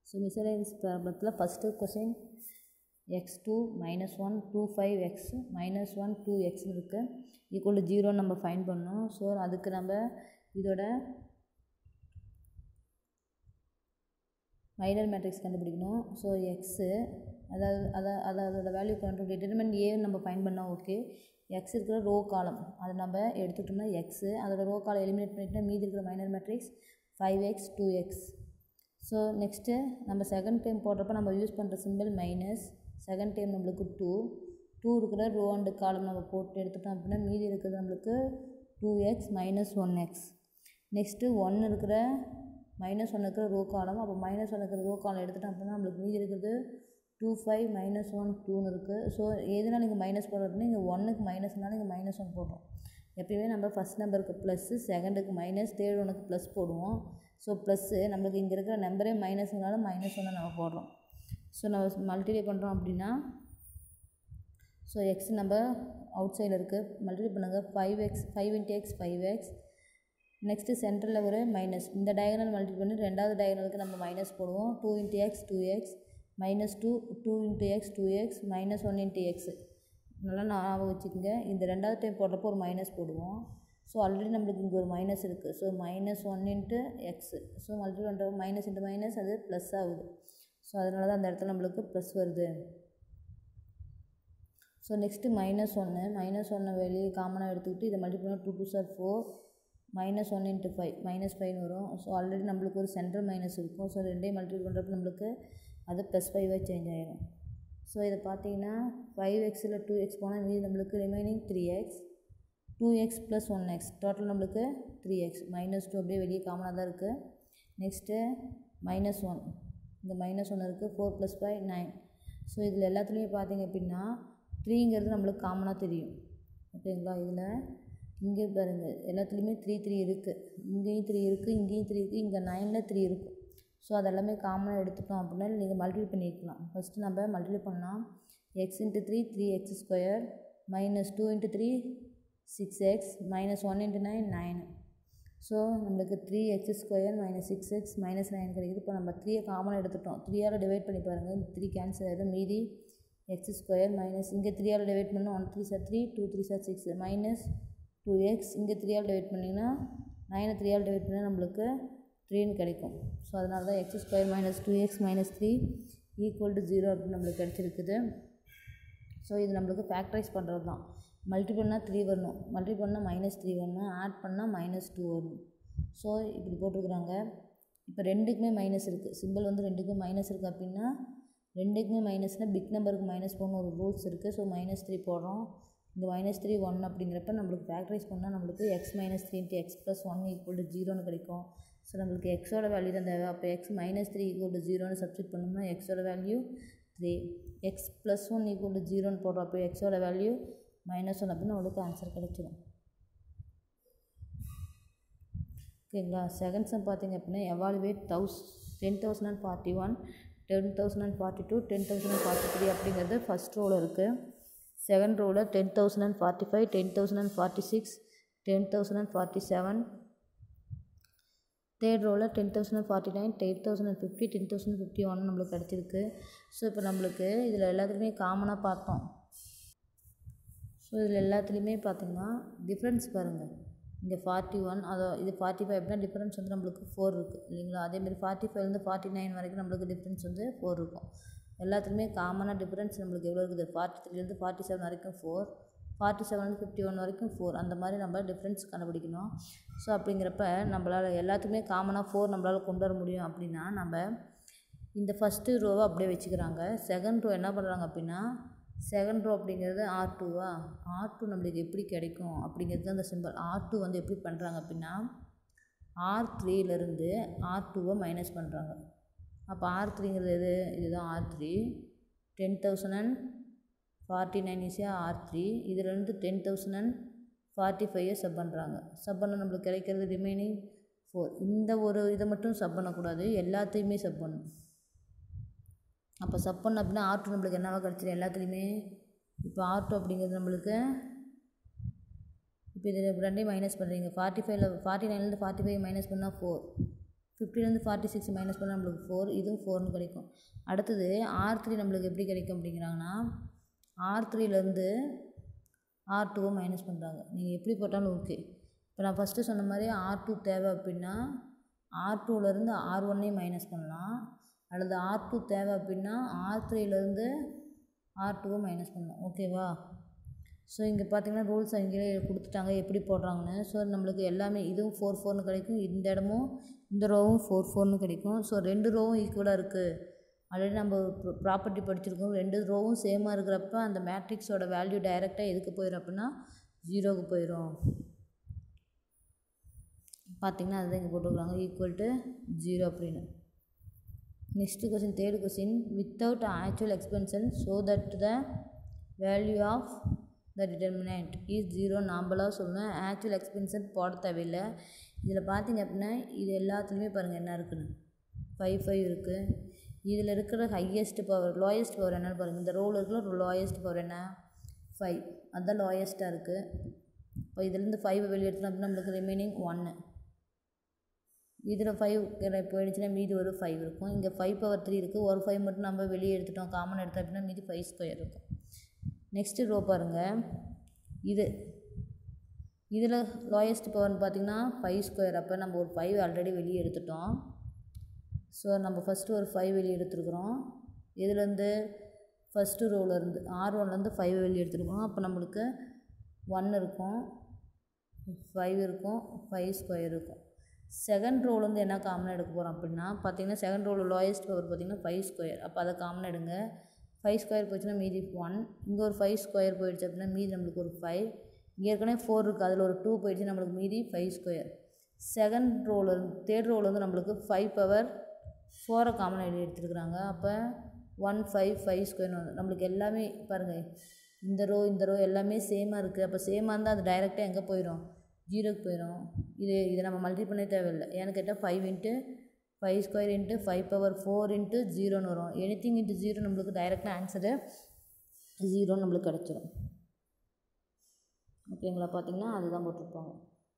so miscellaneous ப்ராப்ளத்தில் first question x two minus one two five x minus one two x இருக்குது equal to ஜீரோன்னு நம்ம find பண்ணோம் so அதுக்கு நம்ம இதோட மைனர் மேட்ரிக்ஸ் கண்டுபிடிக்கணும் ஸோ எக்ஸு அதாவது அதை அதை அதோட வேல்யூ கண்ட்ரோல் டிட்டர்மெண்ட் ஏ நம்ம ஃபைன் பண்ணால் ஓகே எக்ஸ் இருக்கிற ரோ காலம் அதை நம்ம எடுத்துக்கிட்டோம்னா எக்ஸு அதோட ரோ காலம் எலிமினேட் பண்ணிட்டோம்னா மீதி இருக்கிற minor matrix five x two x so next நம்ம செகண்ட் டைம் போடுறப்ப நம்ம யூஸ் பண்ணுற சிம்பிள் மைனஸ் செகண்ட் டைம் நம்மளுக்கு டூ டூ இருக்கிற ரோ அண்டு காலம் நம்ம போட்டு எடுத்துட்டோம் அப்படின்னா மீதி இருக்கிறது நம்மளுக்கு two x minus one x next one இருக்கிற மைனஸ் ஒன் இருக்கிற ரோ காலம் அப்போ மைனஸ் ஒன் இருக்கிற ரோ காலம் எடுத்துட்டோம் அப்படின்னா நம்மளுக்கு மீதி இருக்கிறது டூ ஃபைவ் மைனஸ் ஒன் டூன்னு இருக்குது ஸோ எதுனால நீங்கள் மைனஸ் போடுறது அப்படின்னா இங்கே ஒன்றுக்கு மைனஸ்னால இங்கே மைனஸ் ஒன் போடுறோம் எப்பயுமே நம்ம ஃபஸ்ட் நம்பருக்கு ப்ளஸ்ஸு செகண்டுக்கு மைனஸ் தேர்ட் ஒனுக்கு ப்ளஸ் போடுவோம் ஸோ ப்ளஸ்ஸு நம்மளுக்கு இங்கே இருக்கிற நம்பரே மைனஸ்னால மைனஸ் ஒன்று நம்ம போடுறோம் ஸோ நம்ம மல்டிப்ளை பண்ணுறோம் அப்படின்னா ஸோ எக்ஸ் நம்ம அவுட் சைடில் இருக்குது மல்டிப்ளை பண்ணுங்கள் five x five into x five x next சென்டரில் ஒரு மைனஸ் இந்த டயகனல் மல்டிப்ளை பண்ணி ரெண்டாவது டயகனலுக்கு நம்ம மைனஸ் போடுவோம் two into x two x minus two two into x two x minus one into x நல்லா ஞாபகம் வச்சுக்கோங்க இந்த ரெண்டாவது டைம் போடுறப்போ ஒரு மைனஸ் போடுவோம் ஸோ ஆல்ரெடி நம்மளுக்கு இங்கே ஒரு மைனஸ் இருக்குது so minus one into x so multiply பண்ணுறப்போ மைனஸ் இன்ட்டு மைனஸ் அது ப்ளஸ் ஆகுது ஸோ அதனால தான் அந்த இடத்துல நம்மளுக்கு ப்ளஸ் வருது ஸோ நெக்ஸ்ட்டு மைனஸ் ஒன்று மைனஸ் ஒன்னை வெளியே காமனாக எடுத்துக்கிட்டு இதை மல்டிப்ளை பண்ணால் two two sir four minus one into five minus ஃபைவ்னு வரும் ஸோ ஆல்ரெடி நம்மளுக்கு ஒரு சென்ட்ரல் மைனஸ் இருக்கும் ஸோ ரெண்டையும் மல்டிப்ளை பண்ணுறப்ப நம்மளுக்கு அது ப்ளஸ் ஃபைவாக சேஞ்ச் ஆகிடும் ஸோ இதை பார்த்தீங்கன்னா ஃபைவ் எக்ஸில் டூ எக்ஸ் போனால் மீதி நம்மளுக்கு remaining three x two x plus one x total நம்மளுக்கு த்ரீ எக்ஸ் மைனஸ் டூ அப்படியே வெளியே காமனாக தான் இருக்குது நெக்ஸ்ட்டு மைனஸ் ஒன் இந்த மைனஸ் ஒன் இருக்குது four plus five nine so இதில் எல்லாத்துலேயும் பார்த்தீங்க அப்படின்னா த்ரீங்கிறது நம்மளுக்கு காமனாக தெரியும் ஓகேங்களா இதில் இங்கே பாருங்கள் எல்லாத்துலேயுமே த்ரீ த்ரீ இருக்குது இங்கேயும் த்ரீ இருக்குது இங்கேயும் த்ரீ இருக்குது இங்கே நைனில் த்ரீ இருக்கும் ஸோ அதெல்லாமே காமனாக எடுத்துட்டோம் அப்படின்னா நீங்கள் மல்டிப்ளை பண்ணிக்கலாம் ஃபஸ்ட்டு நம்ம மல்டிப்ளை பண்ணால் x into three three x square minus two into three six x minus one into nine nine so நம்மளுக்கு three x square minus six x minus nine கிடைக்குது இப்போ நம்ம த்ரீயை காமனாக எடுத்துட்டோம் த்ரீயால் டிவைட் பண்ணி பாருங்கள் இந்த த்ரீ கேன்சல் ஆகிடும் மீதி எக்ஸ் ஸ்கொயர் மைனஸ் இங்கே த்ரீயால் டிவைட் பண்ணால் one three sir three two three sir six minus two x இங்கே த்ரீயால் டிவைட் பண்ணிங்கன்னா நைனை த்ரீயால் டிவைட் பண்ணால் நம்மளுக்கு த்ரீன்னு கிடைக்கும் ஸோ அதனால தான் x square minus two x minus three equal to zero அப்படின்னு நம்மளுக்கு கிடச்சிருக்குது ஸோ இது நம்மளுக்கு ஃபேக்டரைஸ் பண்ணுறது தான் மல்டி பண்ணால் த்ரீ வரணும் மல்டி பண்ணால் மைனஸ் த்ரீ வரணும் ஆட் பண்ணால் மைனஸ் டூ வரணும் ஸோ இப்படி போட்டிருக்குறாங்க இப்போ ரெண்டுக்குமே மைனஸ் இருக்குது சிம்பிள் வந்து ரெண்டுக்குமே மைனஸ் இருக்குது அப்படின்னா ரெண்டுக்குமே மைனஸ்னால் பிக் நம்பருக்கு மைனஸ் போகணும் ஒரு ரூல்ஸ் இருக்குது ஸோ மைனஸ் த்ரீ போடுறோம் இந்த மைனஸ் த்ரீ ஒன் அப்படிங்கிறப்ப நம்மளுக்கு ஃபேக்டரைஸ் பண்ணால் நம்மளுக்கு x minus three into x plus one equal to ஜீரோன்னு கிடைக்கும் ஸோ நம்மளுக்கு எக்ஸோட வேல்யூ தான் தேவை அப்போ x minus three equal to ஜீரோன்னு சப்ஸ்டிட் பண்ணோம்னா எக்ஸோட value three x plus one equal to ஜீரோன்னு போடுறோம் அப்போ எக்ஸோட வேல்யூ மைனஸ் ஒன் அப்படின்னு உங்களுக்கு ஆன்சர் கிடைச்சிடும் ஓகேங்களா செகண்ட் சம் பார்த்தீங்க அப்படின்னா evaluate those ten thousand and forty one ten thousand and forty two ten thousand and forty three அப்படிங்கிறது ஃபஸ்ட் ரோவில் இருக்குது செகண்ட் ரோவில் ten thousand and forty five ten thousand and forty six ten thousand and forty seven third ரோவில் ten thousand forty nine ten thousand fifty ten thousand fifty one நம்மளுக்கு கிடச்சிருக்கு so இப்போ நம்மளுக்கு இதில் எல்லாத்துலேயுமே காமனாக பார்த்தோம் ஸோ இதில் எல்லாத்துலேயுமே பார்த்திங்கன்னா டிஃப்ரென்ஸ் பாருங்கள் இங்கே ஃபார்ட்டி ஒன் அதோ இது ஃபார்ட்டி ஃபைவ் அப்படின்னா டிஃப்ரென்ஸ் வந்து நம்மளுக்கு ஃபோர் இருக்குது இல்லைங்களா அதேமாதிரி ஃபார்ட்டி ஃபைவ்லேருந்து ஃபார்ட்டி நைன் வரைக்கும் நம்மளுக்கு டிஃப்ரென்ஸ் வந்து ஃபோர் இருக்கும் எல்லாத்துலேயுமே காமனாக டிஃப்ரென்ஸ் நம்மளுக்கு எவ்வளோ இருக்குது ஃபார்ட்டி த்ரீலேருந்து ஃபார்ட்டி செவன் வரைக்கும் four forty seven fifty one வரைக்கும் ஃபோர் அந்த மாதிரி நம்ம டிஃப்ரென்ஸ் கண்டுபிடிக்கணும் ஸோ அப்படிங்கிறப்ப நம்மளால் எல்லாத்துக்குமே காமனாக ஃபோர் நம்மளால் கொண்டு வர முடியும் அப்படின்னா நம்ம இந்த ஃபஸ்ட்டு ரோவை அப்படியே வச்சுக்கிறாங்க செகண்ட் ரோ என்ன பண்ணுறாங்க அப்படின்னா செகண்ட் ரோ அப்படிங்கிறது ஆர் டூவா ஆர் டூ நம்மளுக்கு எப்படி கிடைக்கும் அப்படிங்கிறது தான் அந்த சிம்பிள் ஆர் டூ வந்து எப்படி பண்ணுறாங்க அப்படின்னா ஆர் த்ரீலேருந்து ஆர் டூவை மைனஸ் பண்ணுறாங்க அப்போ ஆர் த்ரீங்கிறது எது இதுதான் R three ten thousand and forty nine ஈஸியாக ஆர் த்ரீ இதுலேருந்து டென் தௌசண்ட் அண்ட் ஃபார்ட்டி ஃபைவை சப் பண்ணுறாங்க சப் பண்ண நம்மளுக்கு கிடைக்கிறது ரிமைனிங் ஃபோர் இந்த ஒரு இதை மட்டும் சப் பண்ணக்கூடாது எல்லாத்தையுமே சப் பண்ணணும் அப்போ சப் பண்ண அப்படின்னா ஆர் டூ நம்மளுக்கு என்னவா கிடச்சிடும் எல்லாத்துலேயுமே இப்போ ஆர் டூ அப்படிங்கிறது நம்மளுக்கு இப்போ இது ரெண்டையும் மைனஸ் பண்ணுறீங்க ஃபார்ட்டி ஃபைவ்ல ஃபார்ட்டி நைன்லேருந்து ஃபார்ட்டி ஃபைவ் மைனஸ் பண்ணால் ஃபோர் ஃபிஃப்டிலேருந்து ஃபார்ட்டி சிக்ஸ் மைனஸ் பண்ணால் நம்மளுக்கு ஃபோர் இதுவும் ஃபோர்னு கிடைக்கும் அடுத்தது ஆர் த்ரீ நம்மளுக்கு எப்படி கிடைக்கும் அப்படிங்கிறாங்கன்னா ஆர் த்ரீலேருந்து ஆர் டூவை மைனஸ் பண்ணுறாங்க நீங்கள் எப்படி போட்டாலும் ஓகே இப்போ நான் ஃபஸ்ட்டு சொன்ன மாதிரி ஆர் டூ தேவை அப்படின்னா ஆர் டூலேருந்து ஆர் ஒன்னையும் மைனஸ் பண்ணலாம் அல்லது ஆர் டூ தேவை அப்படின்னா ஆர் த்ரீலேருந்து ஆர் டூவை மைனஸ் பண்ணலாம் ஓகேவா ஸோ இங்கே பார்த்தீங்கன்னா ரூல்ஸ் அங்கேயே கொடுத்துட்டாங்க எப்படி போடுறாங்கன்னு ஸோ நம்மளுக்கு எல்லாமே இதுவும் ஃபோர் ஃபோர்னு கிடைக்கும் இந்த இடமும் இந்த ரோவும் ஃபோர் ஃபோர்னு கிடைக்கும் ஸோ ரெண்டு ரோவும் ஈக்குவலாக இருக்குது ஆல்ரெடி நம்ம ப்ராப்பர்ட்டி படிச்சிருக்கோம் ரெண்டு ரோவும் சேமாக இருக்கிறப்ப அந்த மேட்ரிக்ஸோட வேல்யூ டைரெக்டாக எதுக்கு போயிடும் அப்படின்னா ஜீரோவுக்கு போயிடும் பார்த்தீங்கன்னா அதுதான் இங்கே போட்டுருக்காங்க ஈக்குவல் டு ஜீரோ அப்படின்னு next question third question without actual expansion so that the value of the determinant is zero நாம்பளாக சொல்லணும் ஆக்சுவல் எக்ஸ்பென்ஷன் போட தேவையில்லை இதில் பார்த்தீங்க அப்படின்னா இது எல்லாத்துலேயுமே பாருங்கள் என்ன இருக்குன்னு ஃபைவ் ஃபைவ் இருக்குது இதில் இருக்கிற ஹையஸ்ட் பவர் லோயஸ்ட் பவர் என்னன்னு பாருங்கள் இந்த ரோவில் இருக்கிற லோயஸ்ட் பவர் என்ன ஃபைவ் அதுதான் லோயஸ்ட்டாக இருக்குது இப்போ இதுலேருந்து ஃபைவ் வெளியே எடுத்தோம் அப்படின்னா நம்மளுக்கு ரிமைனிங் ஒன்று இதில் ஃபைவ் போயிடுச்சுன்னா மீதி ஒரு ஃபைவ் இருக்கும் இங்கே ஃபைவ் பவர் த்ரீ இருக்குது ஒரு ஃபைவ் மட்டும் நம்ம வெளியே எடுத்துட்டோம் காமன் எடுத்தோம் அப்படின்னா மீதி ஃபைவ் ஸ்கொயர் இருக்கும் நெக்ஸ்ட்டு ரோ பாருங்கள் இது இதில் லோயஸ்ட் பவர்னு பார்த்திங்கன்னா ஃபைவ் ஸ்கொயர் அப்போ நம்ம ஒரு ஃபைவ் ஆல்ரெடி வெளியே எடுத்துட்டோம் ஸோ நம்ம ஃபஸ்ட்டு ஒரு ஃபைவ் வெளியே எடுத்துருக்குறோம் இதுலேருந்து ஃபஸ்ட்டு ரோலேருந்து ஆர் ஒன்லேருந்து ஃபைவ் வெளியே எடுத்துருக்கோம் அப்போ நம்மளுக்கு ஒன் இருக்கும் ஃபைவ் இருக்கும் ஃபைவ் ஸ்கொயர் இருக்கும் செகண்ட் ரோலேருந்து என்ன காமனாக எடுக்க போகிறோம் அப்படின்னா பார்த்தீங்கன்னா செகண்ட் ரோவில் லோயஸ்ட் பவர் பார்த்தீங்கன்னா ஃபைவ் ஸ்கொயர் அப்போ அதை காமனாக எடுங்க ஃபைவ் ஸ்கொயர் போச்சுன்னா மீதி ஒன் இங்கே ஒரு ஃபைவ் ஸ்கொயர் போயிடுச்சு அப்படின்னா மீதி நம்மளுக்கு ஒரு ஃபைவ் இங்கே ஏற்கனவே ஃபோர் இருக்குது அதில் ஒரு டூ போயிடுச்சு நம்மளுக்கு மீதி ஃபைவ் ஸ்கொயர் செகண்ட் ரோவில் தேர்ட் ரோவில் வந்து நம்மளுக்கு ஃபைவ் பவர் ஃபோரை காமனாக எழுதி எடுத்துருக்குறாங்க அப்போ ஒன் ஃபைவ் ஃபைவ் ஸ்கொயர்னு வந்து நம்மளுக்கு எல்லாமே பாருங்கள் இந்த ரோ இந்த ரோ எல்லாமே சேமாக இருக்குது அப்போ சேமாக இருந்தால் அது டைரெக்டாக எங்கே போயிடும் ஜீரோக்கு போயிடும் இது இதை நம்ம மல்டி பண்ண தேவையில்லை ஏன்னு கேட்டால் five into five square into five power four into ஜீரோன்னு வரும் எனித்திங் இன்ட்டு ஜீரோ நம்மளுக்கு டைரெக்டாக ஆன்சரு ஜீரோன்னு நம்மளுக்கு கிடச்சிரும் ஓகேங்களா பார்த்தீங்கன்னா அதுதான் போட்டிருப்பாங்க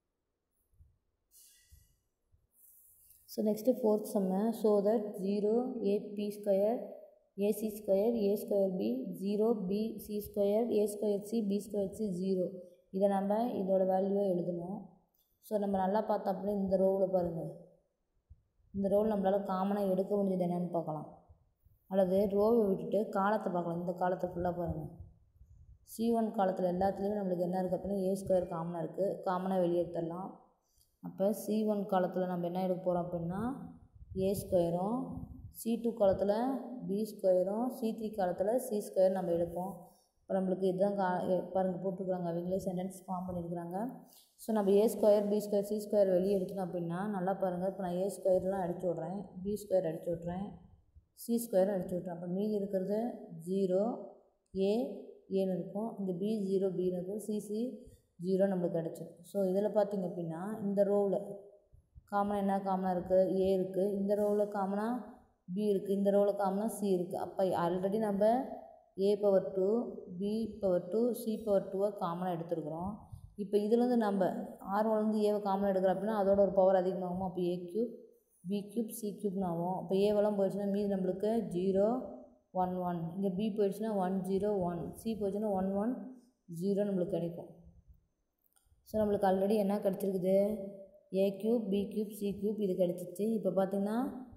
ஸோ நெக்ஸ்ட்டு ஃபோர்த் செம்ம so that zero A B square A C square A square B zero B C square A square C B square C zero இதை நம்ம இதோட வேல்யூவை எழுதணும் ஸோ நம்ம நல்லா பார்த்தோம் அப்படின்னா இந்த ரோவில் பாருங்கள் இந்த ரோல் நம்மளால் காமனாக எடுக்க முடிஞ்சது என்னென்னு பார்க்கலாம் அல்லது ரோவை விட்டுட்டு காலத்தை பார்க்கலாம் இந்த காலத்தை ஃபுல்லாக பாருங்கள் சி ஒன் காலத்தில் எல்லாத்துலேயுமே நம்மளுக்கு என்ன இருக்குது அப்படின்னா ஏ ஸ்கொயர் காமனாக இருக்குது காமனாக வெளியே எடுத்துடலாம் அப்போ சி ஒன் காலத்தில் நம்ம என்ன எடுக்க போகிறோம் அப்படின்னா ஏ ஸ்கொயரும் சி டூ காலத்தில் பி ஸ்கொயரும் சி த்ரீ காலத்தில் சி ஸ்கொயர் நம்ம எடுப்போம் இப்போ நம்மளுக்கு இதுதான் கா பாருங்கள் போட்டிருக்காங்க அவங்களே சென்டென்ஸ் ஃபார்ம் பண்ணியிருக்கிறாங்க ஸோ நம்ம A square B square C square வெளியே எடுத்தோம் அப்படின்னா நல்லா பாருங்கள் இப்போ நான் ஏ ஸ்கொயர்லாம் அடிச்சு விட்றேன் பி ஸ்கொயர் அடிச்சு விட்றேன் சி ஸ்கொயர் அடிச்சு விட்றேன் அப்போ மீதி இருக்கிறது ஜீரோ ஏ ஏன்னு இருக்கும் இங்கே பி ஜீரோ பின்னு இருக்கும் சிசி ஜீரோ நம்மளுக்கு கிடச்சிடும் ஸோ இதில் பார்த்திங்க அப்படின்னா இந்த ரோவில் காமனாக என்ன காமனாக இருக்குது ஏ இருக்குது இந்த ரோவில் காமனாக பி இருக்குது இந்த ரோவில் காமனாக சி இருக்குது அப்போ ஆல்ரெடி நம்ம A power two B power two C power டூவை காமனாக எடுத்துருக்குறோம் இப்போ இதுலேருந்து நம்ம ஆர் ஒன்லேருந்து ஏவை காமனாக எடுக்கிறோம் அப்படின்னா அதோட ஒரு பவர் அதிகமாகும் அப்போ A cube B cube C க்யூப்னு ஆகும் இப்போ ஏவெல்லாம் போயிடுச்சுன்னா மீதி நம்மளுக்கு ஜீரோ ஒன் ஒன் இங்கே பி போயிடுச்சுன்னா ஒன் ஜீரோ ஒன் சி போயிடுச்சுன்னா ஒன் ஒன் ஜீரோ நம்மளுக்கு கிடைக்கும் ஸோ நம்மளுக்கு ஆல்ரெடி என்ன கிடச்சிருக்குது A cube B cube C cube இது கிடச்சிச்சு இப்போ பார்த்திங்கன்னா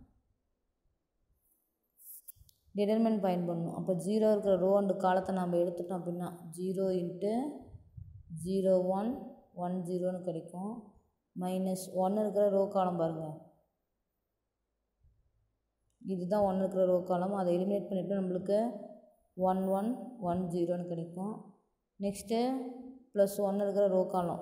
டிடர்மெண்ட் பாயிண்ட் பண்ணணும் அப்போ ஜீரோ இருக்கிற ரோ அண்டு காலத்தை நம்ம எடுத்துட்டோம் அப்படின்னா zero into zero one one ஜீரோன்னு கிடைக்கும் மைனஸ் ஒன்று இருக்கிற ரோ காலம் பாருங்கள் இதுதான் ஒன்று இருக்கிற ரோ காலம் அதை எலிமினேட் பண்ணிவிட்டு நம்மளுக்கு ஒன் ஒன் ஒன் ஜீரோன்னு கிடைக்கும் நெக்ஸ்ட்டு ப்ளஸ் ஒன்று இருக்கிற ரோ காலம்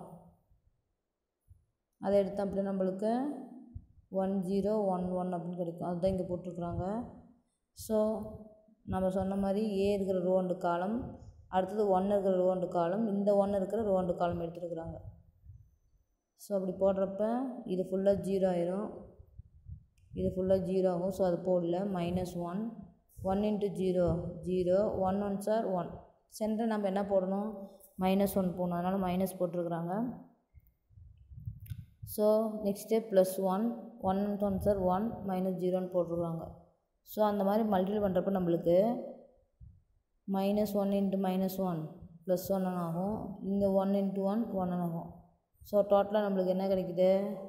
அதை எடுத்தோம் அப்படின்னா நம்மளுக்கு ஒன் ஜீரோ ஒன் ஒன் அப்படின்னு கிடைக்கும் அதுதான் இங்கே போட்டிருக்குறாங்க ஸோ நம்ம சொன்ன மாதிரி ஏ இருக்கிற ரோ அண்டு காலம் அடுத்தது ஒன் இருக்கிற ரோ அண்டு காலம் இந்த ஒன் இருக்கிற ரோ அண்டு காலம் எடுத்துருக்குறாங்க ஸோ அப்படி போடுறப்ப இது ஃபுல்லாக ஜீரோ ஆயிரும் இது ஃபுல்லாக ஜீரோ ஆகும் ஸோ அது போடல minus one one into zero zero one one sir one centre நம்ம என்ன போடணும் மைனஸ் ஒன் போடணும் அதனால் மைனஸ் போட்டிருக்குறாங்க so next plus one one one sir one minus ஜீரோன்னு போட்டிருக்காங்க ஸோ அந்த மாதிரி மல்டிபிள் பண்ணுறப்ப நம்மளுக்கு minus one into minus one plus one ஆகும் இங்கே ஒன் இன்ட்டு ஒன் ஒன் ஆகும் ஸோ டோட்டலாக நம்மளுக்கு என்ன கிடைக்குது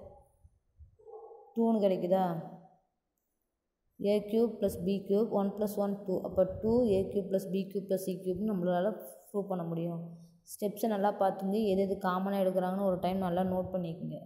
டூன்னு கிடைக்குதா A cube plus B cube one plus one two அப்போ two A cube plus B cube plus C க்யூப்னு நம்மளால் ப்ரூவ் பண்ண முடியும் ஸ்டெப்ஸை நல்லா பார்த்துங்க எது எது காமனாக எடுக்கிறாங்கன்னு ஒரு டைம் நல்லா நோட் பண்ணிக்கோங்க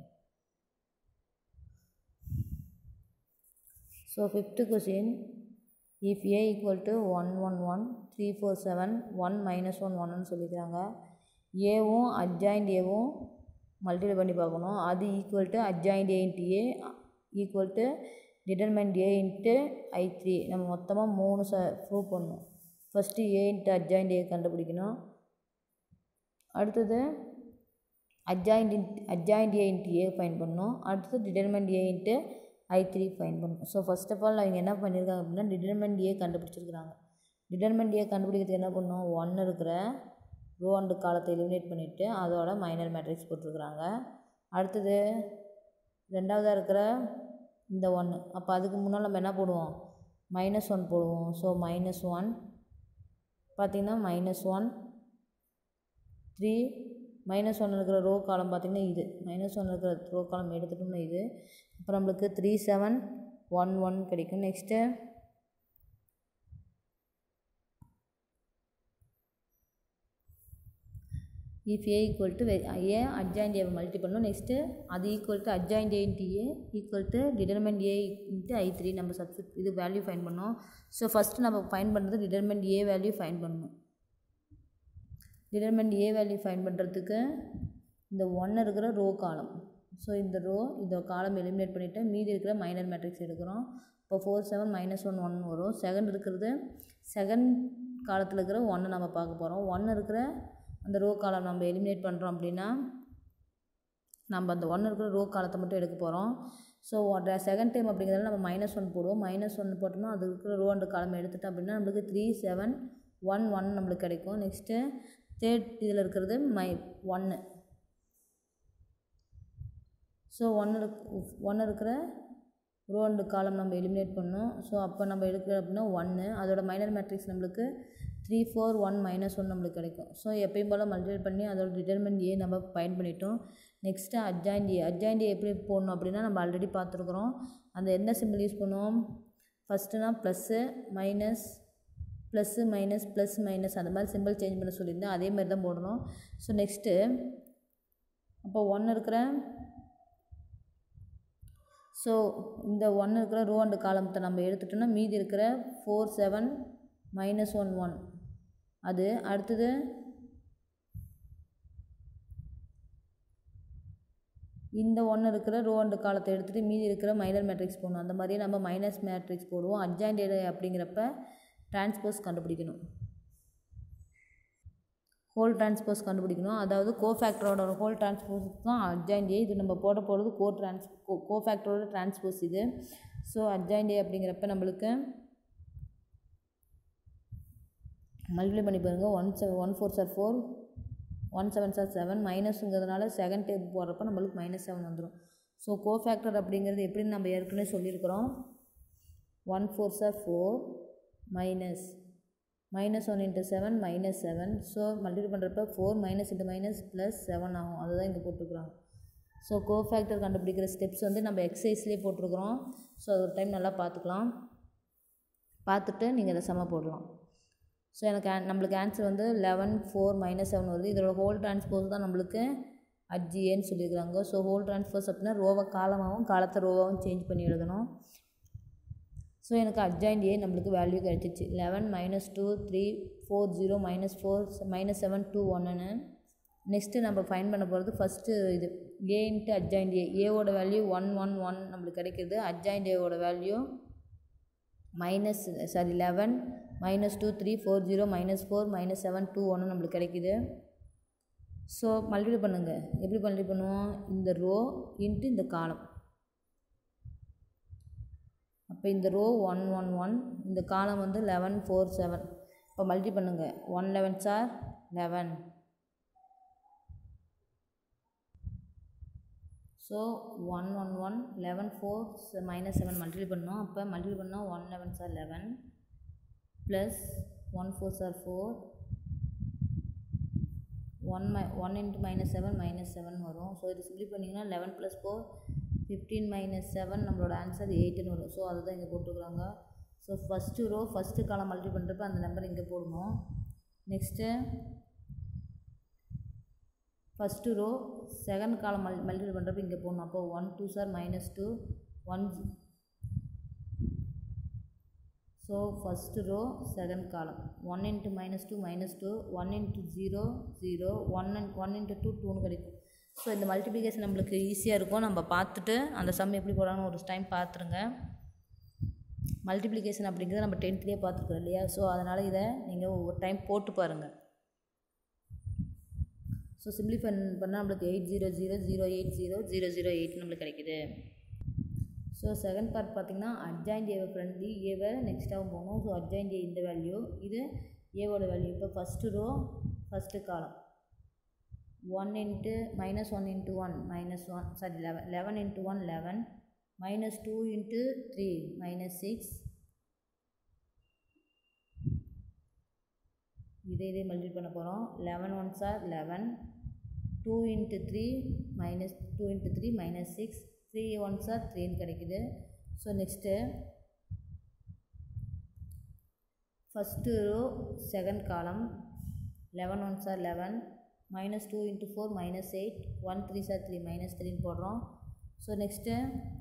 so fifth question if A equal to one one one three four seven one minus one ஒன்னு சொல்லிக்கிறாங்க ஏவும் அட்ஜாயிண்ட் ஏவும் மல்டிப்ளை பண்ணி பார்க்கணும் அது equal to adjoint A into A equal to determinant A into I three நம்ம மொத்தமாக மூணு ச ப்ரூவ் பண்ணணும் first A into adjoint A கண்டுபிடிக்கணும் அடுத்தது adjoint in adjoint A into A find பண்ணணும் அடுத்தது determinant A into I three fine பண்ணணும் ஸோ ஃபஸ்ட் ஆஃப் ஆல் அவங்க என்ன பண்ணியிருக்காங்க அப்படின்னா டிட்டர்மெண்ட் ஏ கண்டுபிடிச்சிருக்கிறாங்க டிட்டர்மெண்ட் ஏ கண்டுபிடிக்கிறதுக்கு என்ன பண்ணணும் ஒன் இருக்கிற ரோ அண்டு காலத்தை எலிமினேட் பண்ணிவிட்டு அதோட மைனர் மேட்ரிக்ஸ் போட்டிருக்கிறாங்க அடுத்தது ரெண்டாவதாக இருக்கிற இந்த ஒன்று அப்போ அதுக்கு முன்னால் நம்ம என்ன போடுவோம் மைனஸ் ஒன் போடுவோம் ஸோ மைனஸ் ஒன் பார்த்திங்கன்னா minus one three minus one இருக்கிற ரோ காலம் பார்த்திங்கன்னா இது மைனஸ் ஒன் இருக்கிற ரோ காலம் எடுத்துட்டோம்னா இது அப்புறம் நம்மளுக்கு த்ரீ செவன் ஒன் ஒன் கிடைக்கும் next if A equal to A adjoint ஏவை மல்டி பண்ணணும் நெக்ஸ்ட்டு அது equal to adjoint A into A equal to determinant A into I three நம்ம சப்ஸ்ட் இது வேல்யூ ஃபைன் பண்ணோம் ஸோ ஃபஸ்ட்டு நம்ம ஃபைன் பண்ணுறது டிடர்மெண்ட் ஏ வேல்யூ ஃபைன் பண்ணணும் டிடர்மெண்ட் ஏ வேல்யூ ஃபைன் பண்ணுறதுக்கு இந்த ஒன்று இருக்கிற ரோ காலம் ஸோ இந்த ரோ இந்த காலம் எலிமினேட் பண்ணிவிட்டு மீதி இருக்கிற மைனர் மேட்ரிக்ஸ் எடுக்கிறோம் இப்போ four seven minus one one வரும் செகண்ட் இருக்கிறது செகண்ட் காலத்தில் இருக்கிற ஒன்று நம்ம பார்க்க போகிறோம் ஒன்று இருக்கிற அந்த ரோ காலம் நம்ம எலிமினேட் பண்ணுறோம் அப்படின்னா நம்ம அந்த ஒன்று இருக்கிற ரோ காலத்தை மட்டும் எடுக்க போகிறோம் ஸோ செகண்ட் டைம் அப்படிங்கிறதால நம்ம மைனஸ் ஒன் போடுவோம் மைனஸ் ஒன் போட்டோம்னா அது இருக்கிற ரோ அண்டு காலம் எடுத்துட்டோம் அப்படின்னா நம்மளுக்கு த்ரீ செவன் ஒன் ஒன் நம்மளுக்கு கிடைக்கும் நெக்ஸ்ட்டு தேர்ட் இதில் இருக்கிறது மை ஒன்று ஸோ ஒன்று ஒன்று இருக்கிற ரோ அண்டு காலம் நம்ம எலிமினேட் பண்ணோம் ஸோ அப்போ நம்ம எடுக்கிற அப்படின்னா ஒன்று அதோட மைனர் மேட்ரிக்ஸ் நம்மளுக்கு three four one minus one நம்மளுக்கு கிடைக்கும் ஸோ எப்பயும் போல் மல்டிபிள் பண்ணி அதோட டிட்டர்மெண்ட் ஏ நம்ம பயன் பண்ணிட்டோம் next adjoint A adjoint A எப்படி போடணும் அப்படின்னா நம்ம ஆல்ரெடி பார்த்துருக்குறோம் அந்த என்ன சிம்பிள் யூஸ் பண்ணுவோம் ஃபஸ்ட்டுனா plus minus plus minus plus minus அந்த மாதிரி சிம்பிள் சேஞ்ச் பண்ண சொல்லியிருந்தேன் அதே மாதிரி தான் போடணும் ஸோ நெக்ஸ்ட்டு அப்போ ஒன்று இருக்கிற ஸோ இந்த ஒன்று இருக்கிற ரோ அண்டு காலத்தை நம்ம எடுத்துட்டோம்னா மீதி இருக்கிற four seven minus one one அது அடுத்தது இந்த ஒன்று இருக்கிற ரோ அண்டு காலத்தை எடுத்துகிட்டு மீதி இருக்கிற மைனர் மேட்ரிக்ஸ் போடணும் அந்த மாதிரியே நம்ம மைனஸ் மேட்ரிக்ஸ் போடுவோம் அட்ஜாயிண்ட் அப்படிங்கிறப்ப டிரான்ஸ்போஸ் கண்டுபிடிக்கணும் ஹோல் டிரான்ஸ்போஸ் கண்டுபிடிக்கணும் அதாவது கோஃபேக்டரோட ஹோல் டிரான்ஸ்போஸ் தான் அட்ஜாயிண்ட் ஏ இது நம்ம போட போகிறது கோ டிரான்ஸ் கோ கோஃபேக்டரோட டிரான்ஸ்போஸ் இது ஸோ அட்ஜாயிண்ட் ஏ அப்படிங்கிறப்ப நம்மளுக்கு மல்டிப்ளை பண்ணி பாருங்கள் one seven one four sir four one seven sir seven மைனஸுங்கிறதுனால செகண்ட் டேப் போடுறப்ப நம்மளுக்கு மைனஸ் செவன் வந்துடும் ஸோ கோஃபேக்டர் அப்படிங்கிறது எப்படின்னு நம்ம ஏற்கனவே சொல்லியிருக்கிறோம் one four sir four minus minus one into seven minus seven so multiple பண்ணுறப்ப four minus into minus plus seven ஆகும் அதுதான் இங்கே போட்டிருக்குறாங்க ஸோ கோஃபேக்டர் கண்டுபிடிக்கிற ஸ்டெப்ஸ் வந்து நம்ம எக்ஸசைஸ்லேயே போட்டிருக்கிறோம் ஸோ அது ஒரு டைம் நல்லா பார்த்துக்கலாம் பார்த்துட்டு நீங்கள் அதை செம போடலாம் ஸோ எனக்கு ஆன் நம்மளுக்கு ஆன்சர் வந்து லெவன் ஃபோர் மைனஸ் செவன் வருது இதோட ஹோல் டிரான்ஸ்போஸ் தான் நம்மளுக்கு அஜிஏன்னு சொல்லியிருக்கிறாங்க ஸோ ஹோல் டிரான்ஸ்போஸ் அப்படின்னா ரோவை காலமாகவும் காலத்தை ரோவாகவும் சேஞ்ச் பண்ணி எழுதணும் ஸோ எனக்கு அட்ஜாயிண்ட் ஏ நம்மளுக்கு வேல்யூ கிடச்சிச்சு eleven minus two three four zero minus four minus seven two ஒன்னுன்னு நெக்ஸ்ட்டு நம்ம ஃபைன் பண்ண போகிறது ஃபஸ்ட்டு இது ஏ இன்ட்டு அட்ஜாயிண்ட் ஏ ஏவோட வேல்யூ ஒன் ஒன் ஒன் நம்மளுக்கு கிடைக்கிது அட்ஜாயிண்ட் ஏவோட value minus sorry eleven minus two three four zero minus four minus seven two ஒன்று நம்மளுக்கு கிடைக்கிது ஸோ மல்டிபிள் பண்ணுங்கள் எப்படி மல்டிபிள் பண்ணுவோம் இந்த ரோ இன்ட்டு இந்த காலம் அப்போ இந்த ரோ ஒன் ஒன் ஒன் இந்த காலம் வந்து லெவன் ஃபோர் செவன் இப்போ மல்டி பண்ணுங்கள் one eleven sir eleven so one one one eleven four minus seven multiply பண்ணோம் அப்போ மல்டிப்ளை பண்ணால் one eleven sir eleven plus one four sir four one மை one into minus seven minus seven வரும் so இது simply பண்ணிங்கன்னா eleven plus four fifteen minus seven நம்மளோட answer எயிட்டுன்னு வரும் ஸோ அதுதான் இங்கே போட்டுருக்குறாங்க so first row first column multiply பண்ணுறப்ப அந்த நம்பர் இங்கே போடணும் நெக்ஸ்ட்டு ஃபஸ்ட்டு ரோ செகண்ட் காலம் மல் மல்டிபிள் பண்ணுறப்ப இங்கே போடணும் அப்போ one two sir minus two one so first row second column one into minus two minus two one into zero zero one and one into two டூன்னு கிடைக்கும் so இந்த multiplication நம்மளுக்கு ஈஸியாக இருக்கும் நம்ம பார்த்துட்டு அந்த சம் எப்படி போடலாம்னு ஒரு டைம் பார்த்துருங்க மல்டிப்ளிகேஷன் அப்படிங்கிறத நம்ம டென்த்லேயே பார்த்துருக்கோம் இல்லையா ஸோ அதனால் இதை நீங்கள் ஒவ்வொரு டைம் போட்டு பாருங்கள் ஸோ சிம்பிளிஃபை பண்ணால் நம்மளுக்கு eight zero zero zero eight zero zero zero eight நம்மளுக்கு கிடைக்குது ஸோ செகண்ட் பார்ட் பார்த்திங்கன்னா அட்ஜாயிண்ட் ஏவை ஃப்ரெண்ட்லி ஏவை நெக்ஸ்ட்டாகவும் போகணும் ஸோ அட்ஜாயிண்ட் ஏ இந்த வேல்யூ இது ஏவோட வேல்யூ இப்போ first row first column one into minus one into one minus one sorry eleven eleven into one eleven minus two into three minus six இதே இதே மல்டிபிள் பண்ண போகிறோம் eleven one sir eleven two into three minus two into three minus six three one sir த்ரீன்னு கிடைக்குது so next first row second column eleven one sir eleven minus two into four minus eight one three sir three minus த்ரீன்னு போடுறோம் so next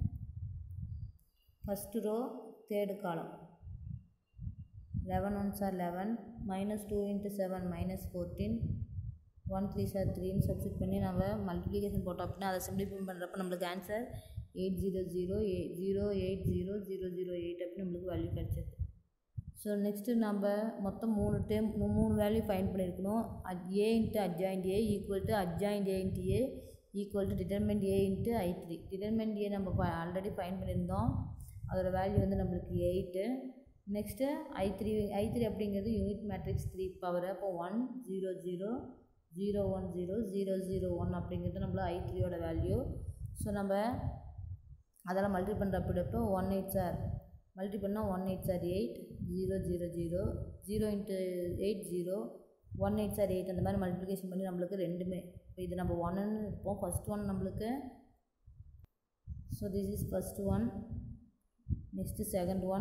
first row third column eleven one sir eleven minus two into seven minus fourteen one three sir த்ரீன்னு substitute பண்ணி நம்ம multiplication போட்டோம் அப்படின்னா அதை simplify பண்ணுறப்ப நம்மளுக்கு ஆன்சர் எயிட் ஜீரோ ஜீரோ எ zero eight zero zero zero eight அப்படின்னு நம்மளுக்கு வேல்யூ கிடச்சிது ஸோ நெக்ஸ்ட்டு நம்ம மொத்தம் மூணு டேம் மூணு வேல்யூ ஃபைன் பண்ணியிருக்கணும் அட் A into adjoint A equal to adjoint A into A equal to determinant A into I three determinant A நம்ம ஆல்ரெடி ஃபைன் பண்ணியிருந்தோம் அதோடய வேல்யூ வந்து நம்மளுக்கு eight next I three I three அப்படிங்கிறது யூனிட் மேட்ரிக்ஸ் த்ரீ பவர் அப்போ one zero zero zero one zero zero zero one அப்படிங்கிறது நம்மள ஐ த்ரீயோட வேல்யூ ஸோ நம்ம அதெல்லாம் மல்டி பண்ணுறப்போ ஒன் எயிட் சார் மல்டி பண்ணால் one eight sir eight zero zero zero zero into eight zero one eight sir eight அந்த மாதிரி multiplication பண்ணி நம்மளுக்கு ரெண்டுமே இப்போ இது நம்ம ஒன்னு இருப்போம் ஃபஸ்ட் ஒன் நம்மளுக்கு so this is first one next second one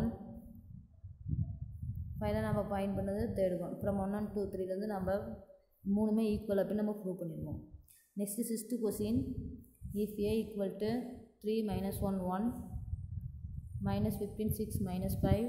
ஃபைனலாக நம்ம பாயிண்ட் பண்ணது third one from one and two த்ரீலேருந்து நம்ம மூணுமே ஈக்குவல் அப்படின்னு நம்ம ப்ரூவ் பண்ணிடுவோம் next sixth question if A equal to three minus one one minus fifteen six minus five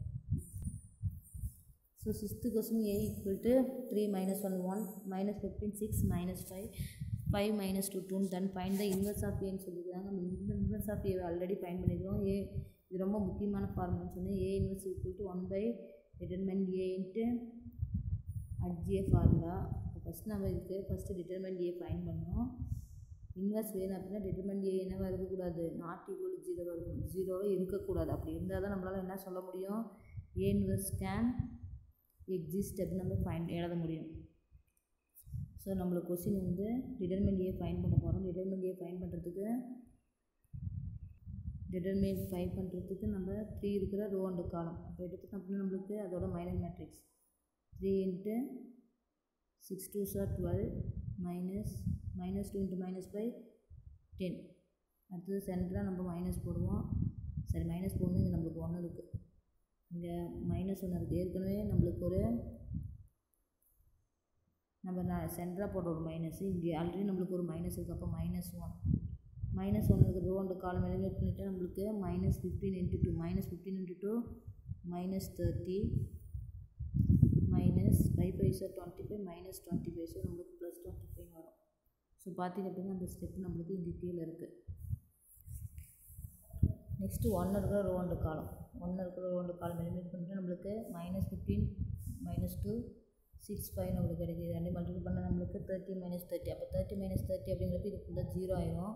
so sixth question A equal to three minus one one minus fifteen six minus five five minus two டூன்னு தன் find the inverse of ஏன்னு சொல்லியிருக்காங்க நம்ம inverse of A already find பண்ணியிருக்கோம் A இது ரொம்ப முக்கியமான ஃபார்முலான்னு சொன்னேன் A inverse equal to one by determinant A into adj A formula இப்போ ஃபஸ்ட் நம்ம இதுக்கு ஃபஸ்ட்டு டிட்டர்மெண்ட் ஏ ஃபைன் பண்ணோம் இன்வெர்ஸ் வேணும் அப்படின்னா டிட்டர்மெண்ட் ஏ என்னவாக இருக்கக்கூடாது நாட் ஈக்குவல் ஜீரோவாக இருக்கும் ஜீரோவே இருக்கக்கூடாது அப்படி இருந்தால் தான் நம்மளால் என்ன சொல்ல முடியும் ஏ இன்வெர்ஸ் கேன் எக்ஸிஸ்ட் அப்படின்னு நம்ம ஃபைன் எழுத முடியும் ஸோ நம்மளுக்கு கொஸ்டின் வந்து டிட்டர்மெண்ட் ஏ ஃபைன் பண்ண போகிறோம் டிட்டர்மெண்ட் ஏ ஃபைன் பண்ணுறதுக்கு டிட்டர்மெண்ட் ஃபைன் பண்ணுறதுக்கு நம்ம த்ரீ இருக்கிற ரோ அண்டு காலம் அப்போ எடுத்துட்டோம் அப்படின்னா நம்மளுக்கு அதோட minus matrix three into six two sir twelve minus minus two into minus by ten அடுத்தது சென்டராக நம்ம மைனஸ் போடுவோம் சரி மைனஸ் போடணும் இங்கே நம்மளுக்கு ஒன்று இருக்குது இங்கே மைனஸ் ஒன்று இருக்குது ஏற்கனவே நம்மளுக்கு ஒரு நம்ம நான் சென்டராக போடுற ஒரு மைனஸ் இங்கே ஆல்ரெடி நம்மளுக்கு ஒரு மைனஸ் இருக்குது அப்போ மைனஸ் ஒன் மைனஸ் ஒன் இருக்குது ரோ அண்டு காலம் எலிமினேட் பண்ணிவிட்டு நம்மளுக்கு minus fifteen into two minus fifteen into two minus thirty minus five five sir twenty five minus twenty five so நம்மளுக்கு plus twenty five வரும் so பார்த்திங்க அப்படின்னா அந்த step நம்மளுக்கு இங்கே கீழே இருக்குது நெக்ஸ்ட்டு ஒன்று இருக்கிற ரோ அண்டு காலம் ஒன்று இருக்கிற ரோ அண்டு காலம் எலிமினேட் பண்ணிட்டு நம்மளுக்கு minus fifteen minus two six five நம்மளுக்கு கிடைக்கிது ரெண்டு மல்டிபிள் பண்ணால் நம்மளுக்கு தேர்ட்டி மைனஸ் தேர்ட்டி அப்போ தேர்ட்டி மைனஸ் தேர்ட்டி அப்படிங்கிறப்ப இது ஃபுல்லாக ஜீரோ ஆயிரும்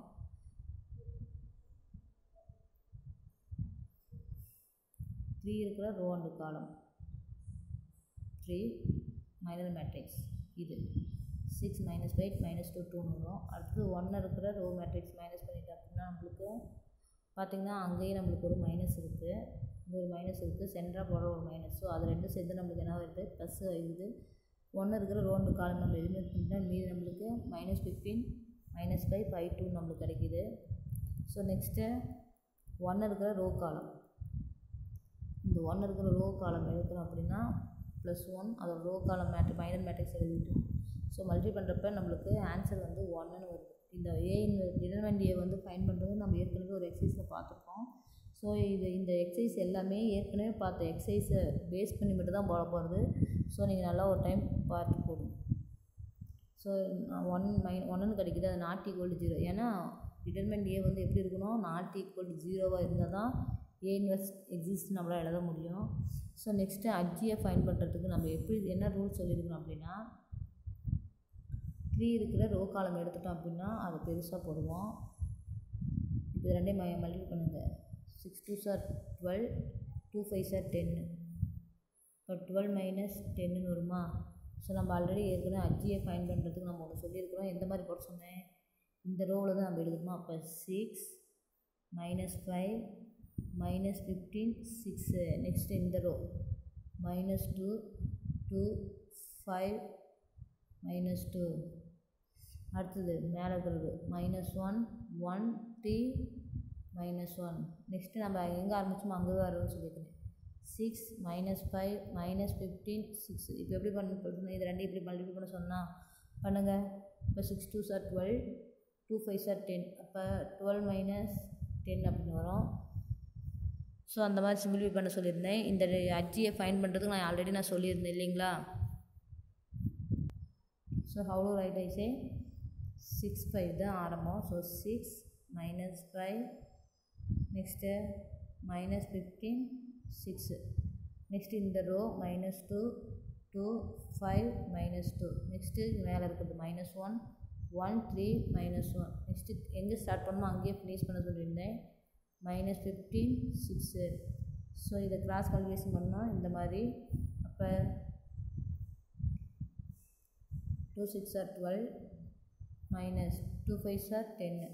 த்ரீ இருக்கிற row and column three minor matrix இது six minus five minus two டூன்னு வரும் அடுத்தது ஒன்று இருக்கிற ரோ மேட்ரிக்ஸ் மைனஸ் பண்ணிட்டோம் அப்படின்னா நம்மளுக்கு பார்த்திங்கன்னா அங்கேயும் நம்மளுக்கு ஒரு மைனஸ் இருக்குது இங்கே ஒரு மைனஸ் இருக்குது சென்டராக போகிற ஒரு மைனஸ் ஸோ அது ரெண்டும் சேர்ந்து நம்மளுக்கு என்ன வருது ப்ளஸ் ஆகிடுது ஒன்று இருக்கிற ரோண்டு காலம் நம்ம எலிமினேட் பண்ணிட்டா மீதி நம்மளுக்கு minus fifteen minus five five two நம்மளுக்கு கிடைக்கிது ஸோ நெக்ஸ்ட்டு ஒன்று இருக்கிற ரோ காலம் இந்த ஒன்று இருக்கிற ரோ காலம் எடுக்கிறோம் அப்படின்னா ப்ளஸ் ஒன் அதோட ரோ காலம் மேட்ரி மைனர் மேட்ரிக்ஸ் எழுதிட்டோம் ஸோ மல்டி பண்ணுறப்ப நம்மளுக்கு ஆன்சர் வந்து ஒன்றுன்னு வருது இந்த ஏ இந்த டிடர்மெண்ட் ஏ வந்து ஃபைன் பண்ணுறது நம்ம ஏற்கனவே ஒரு எக்ஸசைஸில் பார்த்துருக்கோம் ஸோ இது இந்த எக்ஸசைஸ் எல்லாமே ஏற்கனவே பார்த்த எக்ஸசைஸை பேஸ் பண்ணி மட்டும் தான் போட போகிறது ஸோ நீங்கள் நல்லா ஒரு டைம் பார்த்து போடுங்க ஸோ ஒன் மை ஒன்னு கிடைக்குது அது நாட் ஈக்குவல் டு ஜீரோ ஏன்னா டிடர்மெண்ட் ஏ வந்து எப்படி இருக்கணும் நாட் ஈக்குவல் டு ஜீரோவாக இருந்தால் தான் ஏ இன்வெர்ஸ் எக்ஸிஸ்ட் நம்மளால் எழுத முடியும் ஸோ நெக்ஸ்ட்டு அஜியை ஃபைன் பண்ணுறதுக்கு நம்ம எப்படி என்ன ரூல் சொல்லியிருக்கணும் அப்படின்னா த்ரீ இருக்கிற ரோ காலம் எடுத்துட்டோம் அப்படின்னா அதை பெருசாக போடுவோம் இப்போ இது ரெண்டையும் ம மல்டிபிள் பண்ணுங்கள் six two sir twelve two five sir டென்னு இப்போ டுவெல் மைனஸ் டென்னு வருமா ஸோ நம்ம ஆல்ரெடி ஏற்கனவே அஜியை ஃபைன் பண்ணுறதுக்கு நம்ம ஒன்று சொல்லியிருக்கிறோம் எந்த மாதிரி போட சொன்னேன் இந்த ரோவில் தான் நம்ம எழுதணுமா அப்போ six minus five minus fifteen six next இந்த row minus two two five minus two அடுத்தது மேலே இருக்கிறது minus one one three minus one next நம்ம எங்கே ஆரம்பிச்சோமோ அங்கே வரும்னு சொல்லியிருக்கேன் six minus five minus fifteen six இப்போ எப்படி பண்ண சொன்னேன் இது ரெண்டு இப்படி மல்டிபிள் பண்ண சொன்னால் பண்ணுங்கள் இப்போ six two sir twelve two five sir ten அப்போ டுவெல் மைனஸ் டென் அப்படின்னு வரும் ஸோ அந்த மாதிரி சிம்பிளிஃபை பண்ண சொல்லியிருந்தேன் இந்த அஜியை ஃபைன் பண்ணுறதுக்கு நான் ஆல்ரெடி நான் சொல்லியிருந்தேன் இல்லைங்களா so how to write I say six five தான் ஆரம்பம் so six minus five next minus fifteen six next இந்த row minus two two five minus two next மேலே இருக்கிறது minus one one three minus one next எங்கே start பண்ணணுமோ அங்கேயே finish பண்ண சொல்லியிருந்தேன் மைனஸ் ஃபிஃப்டீன் சிக்ஸு ஸோ இதை கிராஸ் கால்குலேஷன் பண்ணால் இந்த மாதிரி அப்போ two six or twelve minus two five sir டென்னு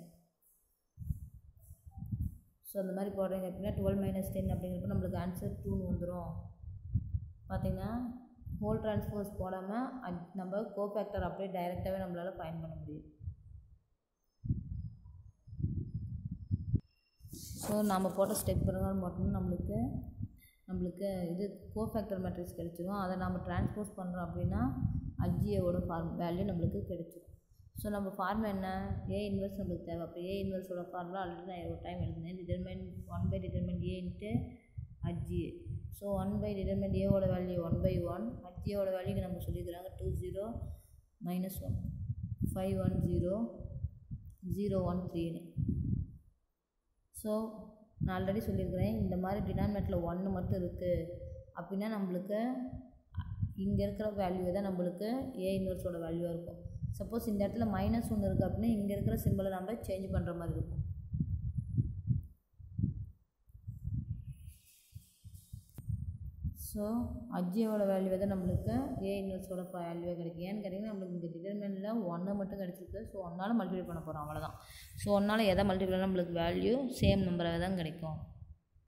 ஸோ அந்த மாதிரி போடுறீங்க அப்படின்னா டுவெல் மைனஸ் டென் அப்படிங்கிறப்ப நம்மளுக்கு ஆன்சர் டூன்னு வந்துடும் பார்த்தீங்கன்னா ஹோல் ட்ரான்ஸ்போஸ் போடாமல் அட் நம்ம கோஃபேக்டர் அப்படியே டைரெக்டாகவே நம்மளால் ஃபைன் பண்ண முடியும் ஸோ நம்ம போட்ட ஸ்டெப் பிரகாரம் மட்டும் நம்மளுக்கு நம்மளுக்கு இது கோஃபேக்டர் மேட்ரிக்ஸ் கிடச்சிரும் அதை நம்ம டிரான்ஸ்போஸ் பண்ணுறோம் அப்படின்னா அஜியோட ஃபார்ம் வேல்யூ நம்மளுக்கு கிடைச்சிரும் ஸோ நம்ம ஃபார்ம் என்ன ஏ இன்வெர்ஸ் நம்மளுக்கு தேவை அப்போ ஏ இன்வெர்ஸோட ஃபார்முலா ஆல்ரெடி நான் ஒரு டைம் எழுதினேன் determinant one by determinant A into adj A so one by determinant ஏவோட வேல்யூ ஒன் பை ஒன் அஜ்ஜியோட வேல்யூக்கு நம்ம சொல்லிக்கிறாங்க two zero minus one five one zero zero one த்ரீன்னு ஸோ நான் ஆல்ரெடி சொல்லியிருக்கிறேன் இந்த மாதிரி டினாமினேட்டில் ஒன்று மட்டும் இருக்குது அப்படின்னா நம்மளுக்கு இங்கே இருக்கிற வேல்யூ தான் நம்மளுக்கு ஏ இன்வெர்ஸோட வேல்யூவாக இருக்கும் சப்போஸ் இந்த இடத்துல மைனஸ் ஒன்று இருக்குது அப்படின்னா இங்கே இருக்கிற சிம்பிளை நம்ம சேஞ்ச் பண்ணுற மாதிரி இருக்கும் ஸோ அஜ்ஜியோட வேல்யூ தான் நம்மளுக்கு ஏ இன்வெர்ஸோட வேல்யூவாக கிடைக்கும் ஏன்னு கேட்டிங்கன்னா நம்மளுக்கு இந்த டிட்டர்மெண்ட்டில் ஒன்று மட்டும் கிடச்சிருக்கு ஸோ ஒன்றால் மல்டிப்ளை பண்ண போகிறோம் அவ்வளோதான் ஸோ ஒன்றால் எதை மல்டிப்ளை நம்மளுக்கு வேல்யூ சேம் நம்பராக தான் கிடைக்கும்